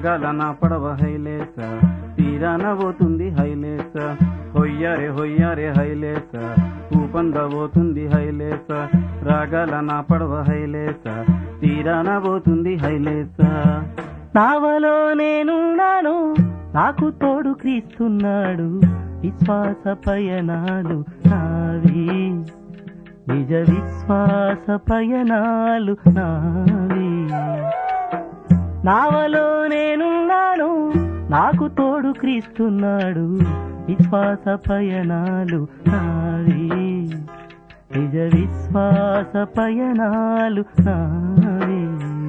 రాగాల నా పడవ హైలేస తీరాన పోతుంది హైలేస హొయ్యారే హొయ్యారే హైలేస ఊపంద పోతుంది హైలేస రాగాల నా పడవ హైలేస తీరాన పోతుంది హైలేస నావలో నేనున్నాను నాకు తోడు క్రీస్తున్నాడు విశ్వాస పయనాలు నావి నిజ విశ్వాస పయనాలు నావి నావలో నేనున్నాను నాకు తోడు క్రీస్తున్నాడు విశ్వాస పయనాలు నావి నిజ విశ్వాస పయనాలు నావి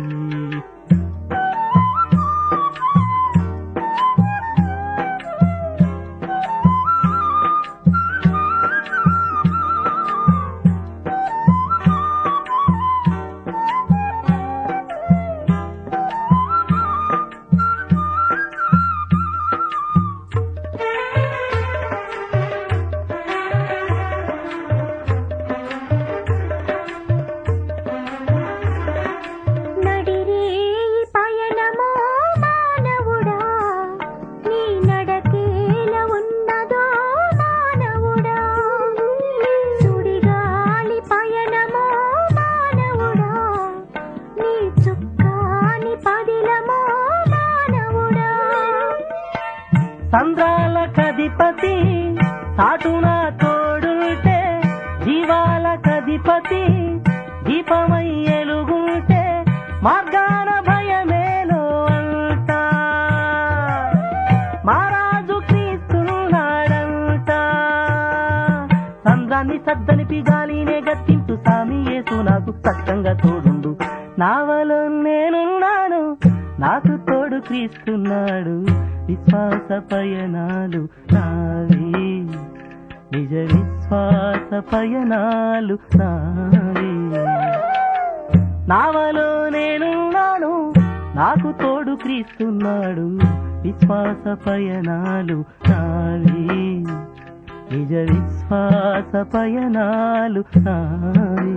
నడిరే ఈ పయనమో మానవుడా నీ నడకేల ఉన్నదో మానవుడా సుడిగాలి పయనమో మానవుడా నీ చుక్కాని పదిలమో మానవుడా సంద్రాల కధిపతి సాటున తోడుంటే జీవాల కధిపతి దీపమై ఎలుగుంటే మార్గాన భయమేలో అంట మారాజు క్రీస్తున్నాడంట సంద్రాన్ని సద్దనిపి గాలినే గట్టింటూ సామి యేసు నాకు సత్యంగా తోడుండు నావలో నేనున్నాను నాకు తోడు క్రీస్తున్నాడు విశ్వాస పయనాలు నావి నిజ విశ్వాస పయనాలు నావి నావలో నేనున్నాను నాకు తోడు క్రీస్తున్నాడు విశ్వాస పయనాలు నావి నిజ విశ్వాస పయనాలు నావి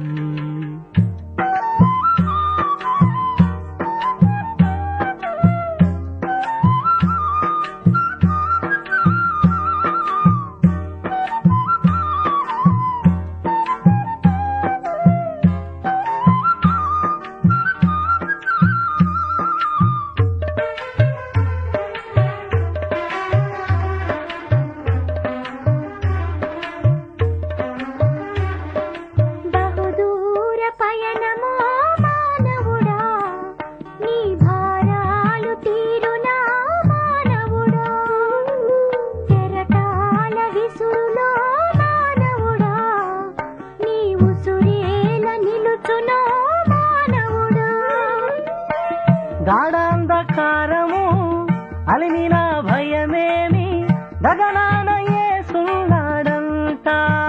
బహుదూర పయనమో మానవుడా నీ భారాలు తీరునా మానవుడా కెరటాల విసురులో మానవుడా నీ ఉసురేల నిలుచునో మానవుడా గాఢాంధకారము అలిమిన భయమేమి గగనాన యేసున్నాడంట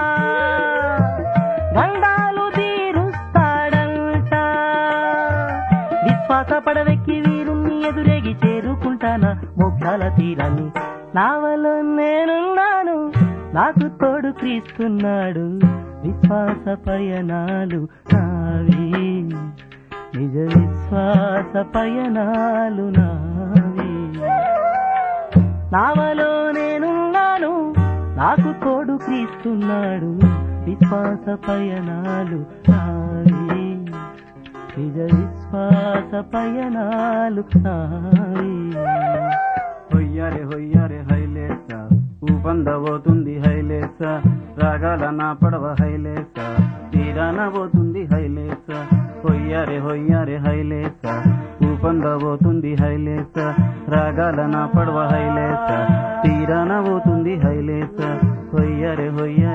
గండాలు తీరుస్తాడంట విశ్వాస పడవెక్కి వీరుణ్ణి ఎదురేగి చేరుకుంటానా మోక్షాల తీరాన్ని నావలో నేనున్నాను నాకు తోడు క్రీస్తున్నాడు విశ్వాస పయనాలు నావి నిజ విశ్వాస పయనాలు నావి నావలో నేనున్నాను నాకు తోడు క్రీస్తున్నాడు విశ్వాస పయనాలు నావి నిజ విశ్వాస పయనాలు నావి హొయ్యారే హొయ్యారే హైలేస ఊపంద పోతుంది హైలేస రాగాల నా పడవ హైలేస తీరాన పోతుంది హైలేస హొయ్యారే హొయ్యారే హైలేస ఊపంద పోతుంది హైలేస రాగాల నా పడవ హైలేస తీరాన పోతుంది హైలేస హొయ్యారే హొయ్యారే